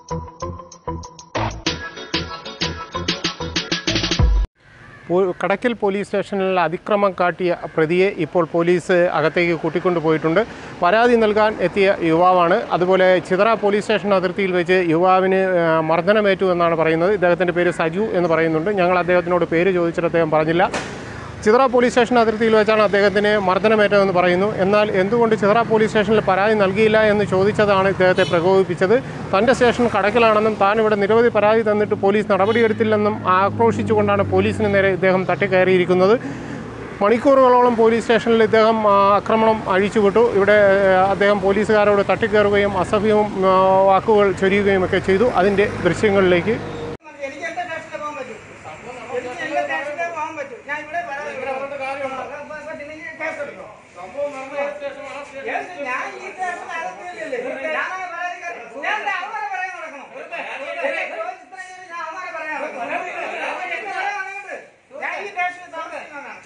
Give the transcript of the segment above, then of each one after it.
പോ- കടക്കൽ പോലീസ് സ്റ്റേഷനിൽ അതിക്രമം കാട്ടിയ പ്രതിയെ ഇപ്പോൾ പോലീസ് അകത്തേക്ക് കൂട്ടിക്കൊണ്ടു പോയിട്ടുണ്ട് പരാതി നൽകാൻ എത്തിയ യുവാവാണ് അതുപോലെ ചിതറ പോലീസ് സ്റ്റേഷൻ അതിർത്തിയിൽ വെച്ച് യുവാവിന് ആ, മർദ്ദനമേറ്റു എന്നാണ് പറയുന്നത് ഇദ്ദേഹത്തിൻ്റെ പേര് സജു എന്ന് പറയുന്നുണ്ട് ഞങ്ങൾ അദ്ദേഹത്തിനോട് പേര് ചോദിച്ചിട്ട് അദ്ദേഹം പറഞ്ഞില്ല ചിതറ പോലീസ് സ്റ്റേഷൻ അതിർത്തിയിൽ വെച്ചാണ് അദ്ദേഹത്തിന് മർദ്ദനമേറ്റതെന്ന് പറയുന്നു എന്നാൽ എന്തുകൊണ്ട് ചിതറ പോലീസ് സ്റ്റേഷനിൽ പരാതി നൽകിയില്ല എന്ന് ചോദിച്ചതാണ് ഇദ്ദേഹത്തെ പ്രകോപിപ്പിച്ചത് തൻ്റെ സ്റ്റേഷൻ കടക്കലാണെന്നും താൻ ഇവിടെ നിരവധി പരാതി തന്നിട്ട് പോലീസ് നടപടിയെടുത്തില്ലെന്നും ആക്രോശിച്ചുകൊണ്ടാണ് പോലീസിന് നേരെ ഇദ്ദേഹം തട്ടിക്കയറിയിരിക്കുന്നത് മണിക്കൂറുകളോളം പോലീസ് സ്റ്റേഷനിൽ ഇദ്ദേഹം ആ, ആക്രമണം അഴിച്ചുവിട്ടു ഇവിടെ ആ, അദ്ദേഹം പോലീസുകാരോട് തട്ടിക്കയറുകയും അസഭ്യവും ആ, വാക്കുകൾ ചൊരിയുകയും ഒക്കെ ചെയ്തു അതിൻ്റെ ദൃശ്യങ്ങളിലേക്ക് എനിക്ക് എന്റെ സ്റ്റേഷനിൽ പോകാൻ പറ്റും എനിക്ക് എന്റെ സ്റ്റേഷനിൽ പോകാൻ പറ്റും ഞാൻ ഇവിടെ വരാം. നിങ്ങൾക്ക് കേസ് എടുക്കോ? Yes, ഞാൻ ഈ സ്റ്റേഷൻ അകത്തില്ലല്ലേ? ഞാനങ്ങനെ പരാതിക്കാരൻ. ഞാൻ എന്താ അവന്മാരെ പറയാൻ നടക്കണോ? ഞാൻ അവന്മാരെ പറയാൻ നടക്കണോ? എനിക്ക് പറയാൻ നടക്കട്ടെ. ഞാൻ ഈ സ്റ്റേഷനിൽ താമസിക്കുന്നവനാണ്.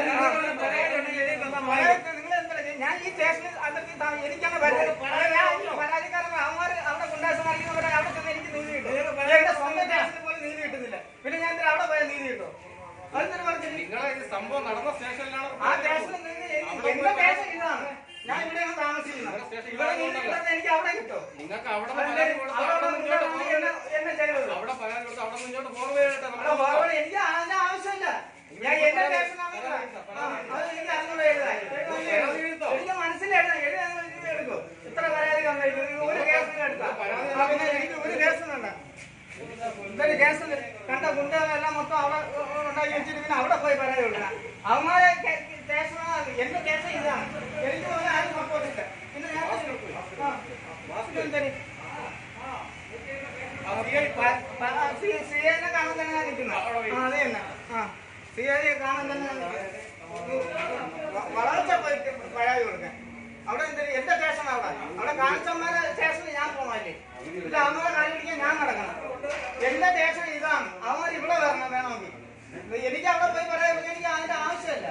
പരാതി നിങ്ങൾ എന്താ ചെയ്യുക? ഞാൻ ഈ സ്റ്റേഷനിൽ അതിർത്തി താമ- എനിക്കാണ് പരാതി. ഞാൻ ഈ പരാതിക്കാരൻ അവന്മാര് അവിടെ ഗുണ്ടാസം കാണിക്കുന്നവരെ അവിടെ ചെന്ന് എനിക്ക് നീതി കിട്ടും. എന്റെ സ്വന്തം സ്റ്റേഷനിൽ പോലും നീതി കിട്ടുന്നില്ല. പിന്നെ ഞാൻ എന്തിനാ അവിടെ പോയാൽ നീതി കിട്ടും? അതെന്തിനാ പറഞ്ഞത്? സംഭവം നടന്ന സ്റ്റേഷനിലാണ് ആ സ്റ്റേഷനിൽ നിന്ന് എനിക്ക് എന്റെ സ്റ്റേഷൻ ഇതാണ്. ഞാൻ ഇവിടെയാണ് താമസിക്കുന്നത്. ഇവിടെ നീതി കിട്ടാത്ത എനിക്ക് അവിടെ കിട്ടും. നിങ്ങൾക്ക് അവിടെ അതെന്താ? പരാതി കൊടുത്ത് അവിടെ അവിടെ മുന്നോട്ട് കൊണ്ടുവന്ന് പോകുന്നത് എന്നെ- എന്നെ ചെയ്തത്. അവിടെ പരാതി കൊടുത്ത് അവിടെ മുന്നോട്ട് ഫോർവേഡ് ചെയ്തിട്ട് അവിടെ പോകാൻ എനിക്ക് അതിന്റെ ആവശ്യമില്ല. ഞാൻ എന്റെ സ്റ്റേഷനാണ് ഇവിടെ. ആ, അത് എനിക്ക് അറിഞ്ഞൂടാ എഴുതാൻ. എനിക്ക് മനസ്സിലെഴുതാം. എഴുതാൻ ഇത് എടുക്കും. ഇത്ര പരാതി തന്നിരിക്കുന്നു. ഒരു കേസിന് എടുക്കാം. ആ, പിന്നെ എനിക്ക് ഒരു കേസും വേണ്ട. ഇതൊരു കേസ് കണ്ട ഗുണ്ടകളെല്ലാം മൊത്തം അവിടെ ഉണ്ടാക്കി വെച്ചിട്ട് പിന്നെ അവിടെ പോയി പരാതി കൊടുക്കണം അവന്മാരെ കേ- സ്റ്റേഷനാണ് എന്റെ കേസ് ഇതാണ് എനിക്ക് പോലും ആരും സപ്പോർട്ടില്ല പിന്നെ ഞാൻ ആ. ഇതെന്തര്? പ- പ- ആ, സി- സി ഐ നെ കാണാൻ തന്നെ ഞാൻ നിൽക്കുന്നത് ആ അത് തന്നെ ആ സി ഐ കാണാൻ തന്നെ ഞാൻ നിൽക്കുന്നത്. വ- വളർച്ച പോയിട്ട് പരാതി കൊടുക്കാൻ അവിടെ എന്തര് എന്റെ സ്റ്റേഷൻ അവിടെ അവിടെ കാണിച്ചന്മാരെ സ്റ്റേഷനിൽ ഞാൻ പോകാനില്ലേ ഇല്ല അവന്മാരെ കാര്യം പിടിക്കാൻ ഞാൻ നടക്കണം എന്റെ സ്റ്റേഷൻ ഇതാണ് അവന്മാർ ഇവിടെ വരണം വേണമെങ്കിൽ എനിക്ക് അവിടെ പോയി പറയാൻ എനിക്ക് അതിന്റെ ആവശ്യമില്ല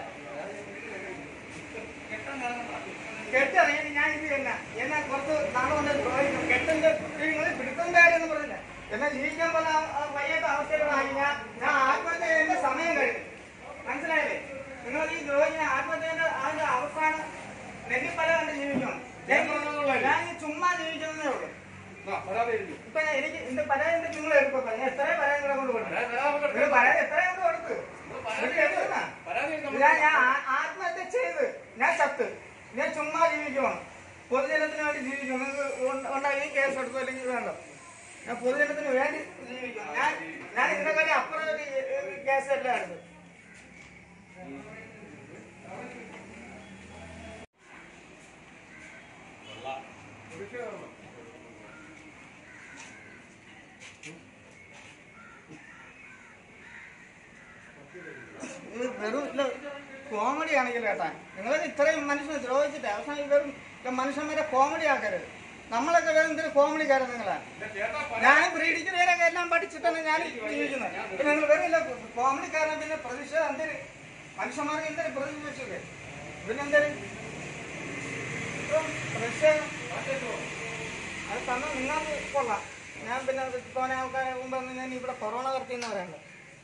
കെട്ടറിയാൻ ഞാൻ ഇത് തന്നെ എന്നെ കുറച്ച് നാളെ കൊണ്ട് ചോദിക്കും കെട്ടിന്റെ നിങ്ങൾ പിടുത്തം കാര്യം എന്ന് പറഞ്ഞില്ല എന്നെ ജീവിക്കാൻ പോലെ വയ്യാത്ത അവസ്ഥയിലായി ഞാൻ ഞാൻ ആത്മഹത്യ ചെയ്ത് എന്റെ സമയം കഴിഞ്ഞു മനസ്സിലായില്ലേ നിങ്ങൾ ഈ ദ്രോഹിനെ ആത്മഹത്യന്റെ അതിന്റെ അവസാനം നെല്ലിപ്പല കണ്ട് ജീവിക്കണം ഞാൻ- ഞാൻ ഈ ചുമ്മാ ജീവിക്കുന്നതേ ഉള്ളൂ പരാതി എഴുതി ഇപ്പൊ ഞാൻ- എനിക്ക് എന്റെ പരാതി എന്റെ നിങ്ങൾ എടുക്കോ ഞാൻ എത്ര പരാതി കൂടെ കൊണ്ട് കൊടുത്തു നിങ്ങൾ പരാതി എത്ര കൊണ്ട് കൊടുത്തു എന്നിട്ട് എടുക്കുന്ന പരാതി ഞാൻ ഞാൻ ആ- ആത്മഹത്യ ചെയ്ത് ഞാൻ ചത്ത് ഞാൻ ചുമ്മാ ജീവിക്കണം പൊതുജനത്തിന് വേണ്ടി ജീവിക്കണം നിങ്ങൾക്ക് ഉണ്ട- ഉണ്ടായി കേസ് എടുത്തു അല്ലെങ്കിൽ വേണ്ട ഞാൻ പൊതുജനത്തിന് വേണ്ടി ജീവിക്കണം ഞാൻ ഞാൻ ഇതിനെക്കാട്ടി അപ്പുറം ഒരു കേസ് എല്ലാം എടുത്തു ഇത് വെറും ഇല്ല കോമഡി ആണെങ്കിൽ കേട്ടാ നിങ്ങൾ ഇത്രയും മനുഷ്യനെ ദ്രോഹിച്ചിട്ട് അവസാനം ഈ വെറും ഇല്ല മനുഷ്യന്മാരെ കോമഡി ആക്കരുത് നമ്മളൊക്കെ വെറും എന്തൊരു കോമഡിക്കാരൻ നിങ്ങളാ ഞാൻ ബ്രീഡിക്കുന്നതിനൊക്കെ എല്ലാം പഠിച്ചിട്ടാണ് ഞാൻ ജീവിക്കുന്നത് പിന്നെ നിങ്ങൾ വെറും ഇല്ല കോമഡിക്കാരൻ പിന്നെ പ്രതിഷേധം എന്തൊരു മനുഷ്യന്മാർക്ക് എന്തൊരു പ്രതിഷേധിച്ചത് പിന്നെ എന്തൊരു പ്രതിഷേധം അത് തന്നെ നിങ്ങൾക്ക് കൊള്ളാം ഞാൻ പിന്നെ തോനെ ആൾക്കാരെ മുമ്പ് ഞാൻ ഇവിടെ കൊറോണ കടത്തിയെന്ന് പറയണ്ട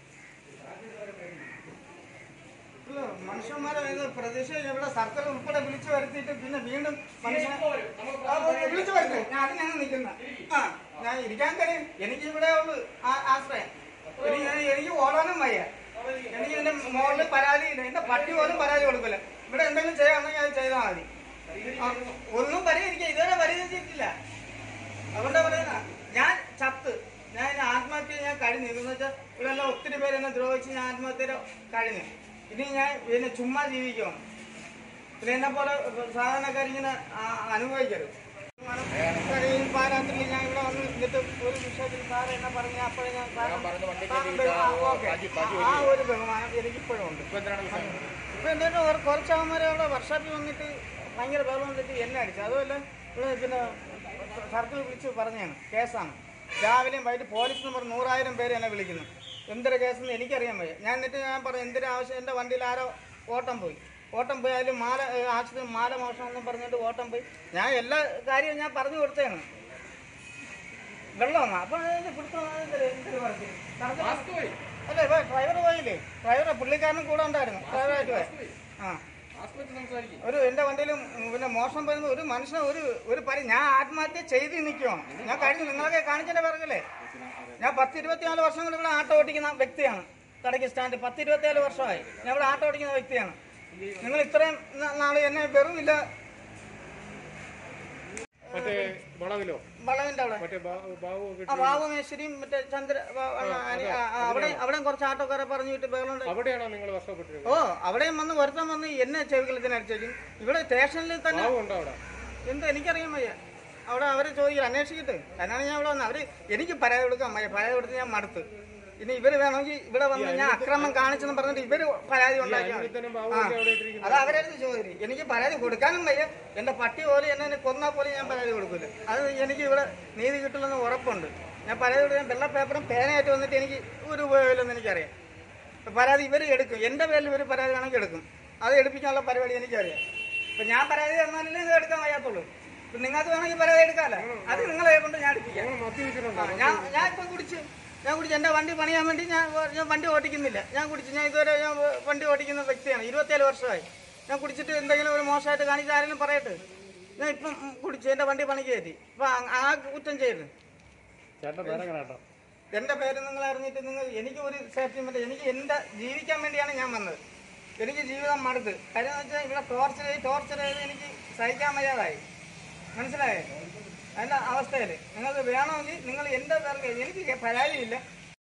ഇല്ല, മനുഷ്യന്മാരെ ഇത് പ്രതിഷേധം ഇവിടെ സർക്കാർ ഉൾപ്പെടെ വിളിച്ചു വരുത്തിയിട്ട് പിന്നെ വീണ്ടും മനുഷ്യനെ ആ, വിളിച്ചു വരുത്തി ഞാൻ അത് ഞങ്ങൾ നിൽക്കുന്ന ആ ഞാൻ ഇരിക്കാൻ കഴിയും എനിക്ക് ഇവിടെ ഉള്ളു ആ- ആശ്രയം എനിക്ക് എനിക്ക് ഓടാനും വയ്യ എനിക്ക് ഇതിന്റെ മുകളിൽ പരാതി ഇല്ല എന്റെ പട്ടി പോലും പരാതി കൊടുക്കില്ല ഇവിടെ എന്തെങ്കിലും ചെയ്യാമെങ്കിൽ അത് ചെയ്താൽ മതി ആ, ഒന്നും പരിഹരിക്കുക ഇതുവരെ പരിഹരിച്ചിട്ടില്ല അതുകൊണ്ടാ പറയുന്ന ഞാൻ ചത്ത് ഞാൻ ഇനി ആത്മഹത്യ ഞാൻ കഴിഞ്ഞു എന്ന് വെച്ചാൽ ഇവിടെ എല്ലാം ഒത്തിരി പേര് എന്നെ ദ്രോഹിച്ച് ഞാൻ ആത്മഹത്യ കഴിഞ്ഞു ഇനി ഞാൻ പിന്നെ ചുമ്മാ ജീവിക്കണം പിന്നെ എന്നെ പോലെ സാധാരണക്കാർ ഇങ്ങനെ ആ- അനുഭവിക്കരുത് സാറേ, ഈ പാരാത്രിയിൽ ഞാൻ ഇവിടെ വന്ന് എന്നിട്ട് ഒരു വിഷയത്തിൽ സാർ എന്നെ പറഞ്ഞ അപ്പോഴേ ഞാൻ സാറിന് സാറിന്റെ ആ, ഓക്കേ. ആ ഒരു ബഹുമാനം എനിക്കിപ്പോഴും ഉണ്ട് ഇപ്പൊ എന്തായാലും ഒരു കുറച്ച് അവന്മാരെ അവിടെ വർഷാപ്പിൽ വന്നിട്ട് ഭയങ്കര ബഹളം വന്നിട്ട് എന്നെ അടിച്ചു അതുമല്ല ഇവിടെ പിന്നെ സർക്കിൾ വിളിച്ച് പറഞ്ഞാണ് കേസാണ് രാവിലെയും വൈകിട്ട് പോലീസ് നമ്പർ നൂറായിരം പേര് എന്നെ വിളിക്കുന്നു എന്തൊരു കേസെന്ന് എനിക്കറിയാൻ വയ്യ ഞാൻ എന്നിട്ട് ഞാൻ പറഞ്ഞു എന്തൊരു ആവശ്യം എൻ്റെ വണ്ടിയിൽ ആരോ ഓട്ടം പോയി ഓട്ടം പോയി അതിൽ മാല ഏഹ് ആശുപത്രി മാല മോഷണം എന്നും പറഞ്ഞിട്ട് ഓട്ടം പോയി ഞാൻ എല്ലാ കാര്യവും ഞാൻ പറഞ്ഞു കൊടുത്തതാണ് വെള്ളമാണ് അപ്പൊ അതിന്റെ പിടുത്തം എന്തൊരു എന്തൊരു പറച്ചില്? തടസ്സം- മാസ്ക് പോയി അല്ല ഇപ്പൊ ഡ്രൈവർ പോയില്ലേ ഡ്രൈവർ പുള്ളിക്കാരനും കൂടെ ഉണ്ടായിരുന്നു ഡ്രൈവറായിട്ട് പോയി ആ മാസ്ക് വെച്ച് സംസാരിക്കും ഒരു എന്റെ വണ്ടിയിലും ഉം, പിന്നെ മോശം വരുന്ന ഒരു മനുഷ്യനെ ഒരു ഒരു പരി ഞാൻ ആത്മഹത്യ ചെയ്ത് നിൽക്കുവാണ് ഞാൻ കഴിഞ്ഞു നിങ്ങളൊക്കെ കാണിച്ചതിന്റെ പിറകല്ലേ ഞാൻ പത്ത് ഇരുപത്തിനാല് വർഷം കൊണ്ട് ഇവിടെ ആട്ടോ ഓടിക്കുന്ന വ്യക്തിയാണ് കടയ്ക്ക് സ്റ്റാൻഡ് പത്ത് ഇരുപത്തിനാല് വർഷമായി ഞാൻ ഇവിടെ ആട്ടോ ഓടിക്കുന്ന വ്യക്തിയാണ് നിങ്ങൾ ഇത്രയും ന- നാള് എന്നെ വെറുമില്ല മറ്റേ വളവിലോ വളവിന്റെ അവിടെ മറ്റേ ബാ- ബാബു ഒക്കെ ആ ബാബുമേശ്വരിയും മറ്റേ ചന്ദ്ര ബ- ആ, ആ, ആ, അവിടെ അവിടെ കുറച്ച് ആട്ടോക്കാരെ പറഞ്ഞു വിട്ട് ബഹളുണ്ട് അവിടെയാണോ നിങ്ങൾ വർഷപ്പെട്ടിരുന്നത് ഓ അവിടെയും വന്ന് ഒരുത്തം വന്ന് എന്നെ ചെവികളത്തിന് അടിച്ചേക്കും ഇവിടെ സ്റ്റേഷനിൽ തന്നെ ബാബു ഉണ്ടോ അവിടെ എന്തോ എനിക്കറിയാൻ വയ്യ അവിടെ അവര് ചോദിക്കില്ല അന്വേഷിക്കട്ടെ അതിനാണ് ഞാൻ ഇവിടെ വന്നത് അവര് എനിക്ക് പരാതി കൊടുക്കാൻ വയ്യ പരാതി കൊടുത്ത് ഞാൻ മടുത്ത് ഇനി ഇവര് വേണമെങ്കിൽ ഇവിടെ വന്ന് ഞാൻ അക്രമം കാണിച്ചെന്ന് പറഞ്ഞിട്ട് ഇവര് പരാതി ഉണ്ടാക്കിയാൽ മതി. ഇത്തരം ബാബു ആ. ഒക്കെ അവിടെ ഇട്ടിരിക്കുന്നത് അത് അവരായിരുന്നു ചോദ്യം എനിക്ക് പരാതി കൊടുക്കാനും വയ്യ എന്റെ പട്ടി പോലെ എന്നെ എന്നെ കൊന്നാൽ പോലെ ഞാൻ പരാതി കൊടുക്കില്ല അത് എനിക്ക് ഇവിടെ നീതി കിട്ടില്ലെന്ന് ഉറപ്പുണ്ട് ഞാൻ പരാതി കൊടുക്കാൻ വെള്ള പേപ്പറും പേനയായിട്ട് വന്നിട്ട് എനിക്ക് ഒരു ഉപയോഗമില്ലെന്ന് എനിക്കറിയാം ഇപ്പൊ പരാതി ഇവർ എടുക്കും എന്റെ പേരിൽ ഇവർ പരാതി വേണമെങ്കിൽ എടുക്കും അത് എടുപ്പിക്കാനുള്ള പരിപാടി എനിക്കറിയാം ഇപ്പൊ ഞാൻ പരാതി തന്നാലല്ലേ ഇത് എടുക്കാൻ വയ്യാത്തുള്ളൂ ഇപ്പൊ നിങ്ങൾക്ക് വേണമെങ്കിൽ പരാതി എടുക്കാമല്ലോ അത് നിങ്ങളെ കൊണ്ട് ഞാൻ എടുപ്പിക്കാം നിങ്ങൾ മദ്യപിച്ചിട്ടുണ്ടോ ആ, ഞാൻ ഞാൻ ഇപ്പം കുടിച്ച് ഞാൻ കുടിച്ച് എൻ്റെ വണ്ടി പണിയാൻ വേണ്ടി ഞാൻ ഞാൻ വണ്ടി ഓടിക്കുന്നില്ല ഞാൻ കുടിച്ച് ഞാൻ ഇതുവരെ ഞാൻ വണ്ടി ഓടിക്കുന്ന വ്യക്തിയാണ് ഇരുപത്തേഴ് വർഷമായി ഞാൻ കുടിച്ചിട്ട് എന്തെങ്കിലും ഒരു മോശമായിട്ട് കാണിച്ച് ആരെങ്കിലും പറയട്ടെ ഞാൻ ഇപ്പം ഉം, കുടിച്ച് എൻ്റെ വണ്ടി പണിക്ക് കയറ്റി ഇപ്പം ആ- ആ കുറ്റം ചെയ്ത് ചേട്ടൻ പേരെ കേട്ടോ എൻ്റെ പേര് നിങ്ങൾ അറിഞ്ഞിട്ട് നിങ്ങൾ എനിക്ക് ഒരു സേഫ്റ്റി മറ്റേ എനിക്ക് എൻ്റെ ജീവിക്കാൻ വേണ്ടിയാണ് ഞാൻ വന്നത് എനിക്ക് ജീവിതം മടുത്ത് കാര്യം എന്ന് വെച്ചാൽ ഇവിടെ ടോർച്ചർ ചെയ്ത് ടോർച്ചർ ചെയ്ത് എനിക്ക് സഹിക്കാൻ വയ്യാതായി മനസ്സിലായോ അതിൻ്റെ അവസ്ഥയിൽ നിങ്ങൾക്ക് വേണമെങ്കിൽ നിങ്ങൾ എൻ്റെ പേർക്ക് എനിക്ക് പരാതിയില്ല